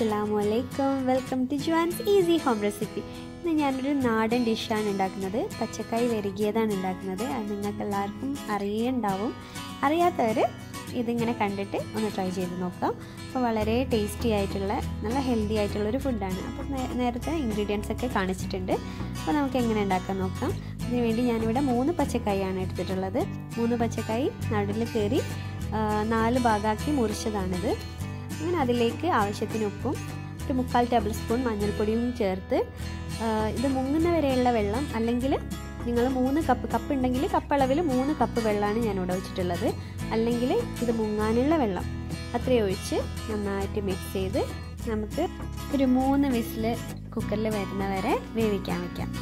അസ്സാം വലൈക്കും welcome to ജുവാൻസ് ഈസി ഹോം റെസിപ്പി ഇന്ന് ഞാനൊരു നാടൻ ഡിഷാണ് ഉണ്ടാക്കുന്നത് പച്ചക്കായ് വെരുകിയതാണ് ഉണ്ടാക്കുന്നത് അത് നിങ്ങൾക്ക് എല്ലാവർക്കും അറിയുണ്ടാവും അറിയാത്തവർ ഇതിങ്ങനെ കണ്ടിട്ട് ഒന്ന് ട്രൈ ചെയ്ത് നോക്കാം അപ്പോൾ വളരെ ടേസ്റ്റി ആയിട്ടുള്ള നല്ല ഹെൽത്തി ആയിട്ടുള്ള ഒരു ഫുഡാണ് അപ്പോൾ നേരത്തെ ഇൻഗ്രീഡിയൻസ് ഒക്കെ കാണിച്ചിട്ടുണ്ട് അപ്പോൾ നമുക്ക് എങ്ങനെ ഉണ്ടാക്കാൻ നോക്കാം അതിന് വേണ്ടി ഞാനിവിടെ മൂന്ന് പച്ചക്കായാണ് എടുത്തിട്ടുള്ളത് മൂന്ന് പച്ചക്കായി നടുവിൽ കയറി നാല് ഭാഗമാക്കി മുറിച്ചതാണിത് അങ്ങനെ അതിലേക്ക് ആവശ്യത്തിന് ഉപ്പും ഒരു മുക്കാൽ ടേബിൾ സ്പൂൺ മഞ്ഞൾപ്പൊടിയും ചേർത്ത് ഇത് മുങ്ങുന്ന വരെയുള്ള വെള്ളം അല്ലെങ്കിൽ നിങ്ങൾ മൂന്ന് കപ്പ് കപ്പ് ഉണ്ടെങ്കിൽ കപ്പ് അളവിൽ മൂന്ന് കപ്പ് വെള്ളമാണ് ഞാൻ ഇവിടെ വെച്ചിട്ടുള്ളത് അല്ലെങ്കിൽ ഇത് മുങ്ങാനുള്ള വെള്ളം അത്രയും ഒഴിച്ച് നന്നായിട്ട് മിക്സ് ചെയ്ത് നമുക്ക് ഒരു മൂന്ന് വിസിൽ കുക്കറിൽ വരുന്ന വരെ വേവിക്കാൻ വയ്ക്കാം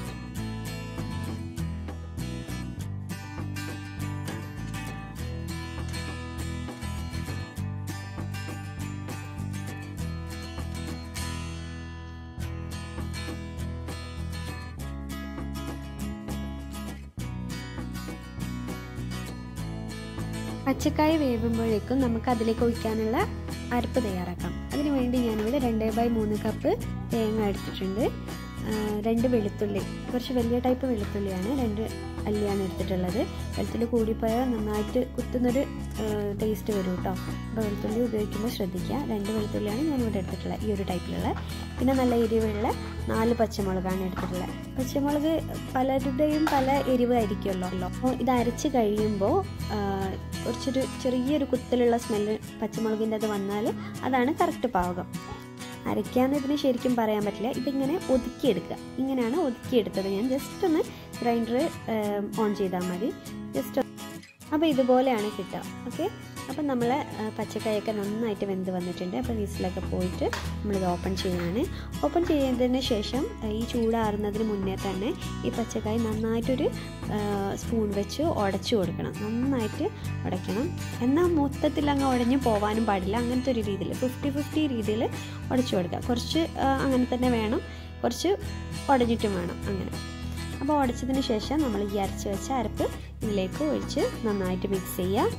പച്ചക്കായ വേവുമ്പോഴേക്കും നമുക്ക് അതിലേക്ക് ഒഴിക്കാനുള്ള അരപ്പ് തയ്യാറാക്കാം അതിനു വേണ്ടി ഞാനിവിടെ രണ്ട് ബൈ മൂന്ന് കപ്പ് തേങ്ങ എടുത്തിട്ടുണ്ട് രണ്ട് വെളുത്തുള്ളി കുറച്ച് വലിയ ടൈപ്പ് വെളുത്തുള്ളിയാണ് രണ്ട് അല്ലിയാണ് എടുത്തിട്ടുള്ളത് വെളുത്തുള്ളി കൂടിപ്പോയാൽ നന്നായിട്ട് കുത്തുന്നൊരു ടേസ്റ്റ് വരും കേട്ടോ അപ്പോൾ വെളുത്തുള്ളി ഉപയോഗിക്കുമ്പോൾ ശ്രദ്ധിക്കുക രണ്ട് വെളുത്തുള്ളിയാണ് ഞാനിവിടെ എടുത്തിട്ടുള്ളത് ഈ ഒരു ടൈപ്പിലുള്ള പിന്നെ നല്ല എരിവുള്ള നാല് പച്ചമുളകാണ് എടുത്തിട്ടുള്ളത് പച്ചമുളക് പലരുടെയും പല എരിവായിരിക്കുമല്ലോ അപ്പോൾ ഇത് അരച്ച് കഴിയുമ്പോൾ കുറച്ചൊരു ചെറിയൊരു കുത്തലുള്ള സ്മെല്ല് പച്ചമുളകിൻ്റെ അത് വന്നാൽ അതാണ് കറക്റ്റ് പാകം അരയ്ക്കാന്ന് ഇതിന് ശരിക്കും പറയാൻ പറ്റില്ല ഇതിങ്ങനെ ഒതുക്കിയെടുക്കുക ഇങ്ങനെയാണ് ഒതുക്കിയെടുത്തത് ഞാൻ ജസ്റ്റ് ഒന്ന് ഗ്രൈൻഡർ ഓൺ ചെയ്താൽ മതി ജസ്റ്റ് അപ്പോൾ ഇതുപോലെയാണ് കിട്ടുക ഓക്കെ അപ്പം നമ്മൾ പച്ചക്കായൊക്കെ നന്നായിട്ട് വെന്ത് വന്നിട്ടുണ്ട് അപ്പോൾ വിസിലൊക്കെ പോയിട്ട് നമ്മളിത് ഓപ്പൺ ചെയ്യുകയാണ് ഓപ്പൺ ചെയ്തതിന് ശേഷം ഈ ചൂടാറുന്നതിന് മുന്നേ തന്നെ ഈ പച്ചക്കായ നന്നായിട്ടൊരു സ്പൂൺ വെച്ച് ഉടച്ചു കൊടുക്കണം നന്നായിട്ട് ഉടയ്ക്കണം എന്നാൽ മൊത്തത്തിൽ അങ്ങ് ഉടഞ്ഞു പോകാനും പാടില്ല അങ്ങനത്തെ ഒരു രീതിയിൽ ഫിഫ്റ്റി ഫിഫ്റ്റി രീതിയിൽ ഉടച്ചു കൊടുക്കുക കുറച്ച് അങ്ങനെ തന്നെ വേണം കുറച്ച് ഉടഞ്ഞിട്ടും വേണം അങ്ങനെ അപ്പോൾ ഉടച്ചതിന് ശേഷം നമ്മൾ ഈ അരച്ച് വെച്ച അരപ്പ് ഇതിലേക്ക് ഒഴിച്ച് നന്നായിട്ട് മിക്സ് ചെയ്യുക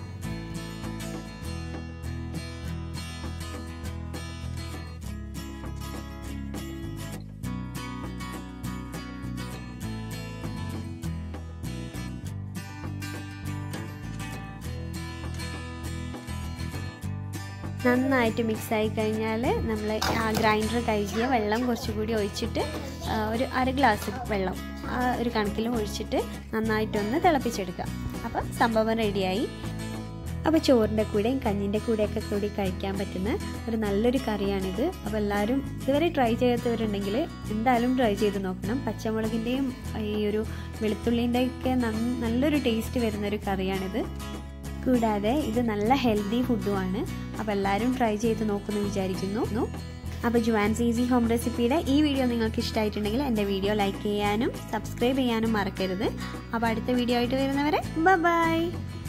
നന്നായിട്ട് മിക്സ് ആയി കഴിഞ്ഞാൽ നമ്മൾ ആ ഗ്രൈൻഡർ കഴുകിയ വെള്ളം കുറച്ചുകൂടി ഒഴിച്ചിട്ട് ഒരു അര ഗ്ലാസ് വെള്ളം ആ ഒരു കണക്കിൽ ഒഴിച്ചിട്ട് നന്നായിട്ടൊന്ന് തിളപ്പിച്ചെടുക്കുക അപ്പോൾ സംഭവം റെഡിയായി അപ്പോൾ ചോറിൻ്റെ കൂടെയും കഞ്ഞിൻ്റെ കൂടെയൊക്കെ കൂടി കഴിക്കാൻ പറ്റുന്ന ഒരു നല്ലൊരു കറിയാണിത് അപ്പോൾ എല്ലാവരും ഇതുവരെ ട്രൈ ചെയ്യാത്തവരുണ്ടെങ്കിൽ എന്തായാലും ട്രൈ ചെയ്ത് നോക്കണം പച്ചമുളകിൻ്റെയും ഈ ഒരു വെളുത്തുള്ളിൻ്റെയൊക്കെ നല്ലൊരു ടേസ്റ്റ് വരുന്നൊരു കറിയാണിത് കൂടാതെ ഇത് നല്ല ഹെൽത്തി ഫുഡുമാണ് അപ്പോൾ എല്ലാവരും ട്രൈ ചെയ്ത് നോക്കുമെന്ന് വിചാരിക്കുന്നു അപ്പോൾ ജുവാൻസ് ഈസി ഹോം റെസിപ്പിയുടെ ഈ വീഡിയോ നിങ്ങൾക്ക് ഇഷ്ടമായിട്ടുണ്ടെങ്കിൽ എൻ്റെ വീഡിയോ ലൈക്ക് ചെയ്യാനും സബ്സ്ക്രൈബ് ചെയ്യാനും മറക്കരുത് അപ്പോൾ അടുത്ത വീഡിയോ ആയിട്ട് വരുന്നവരെ ബൈ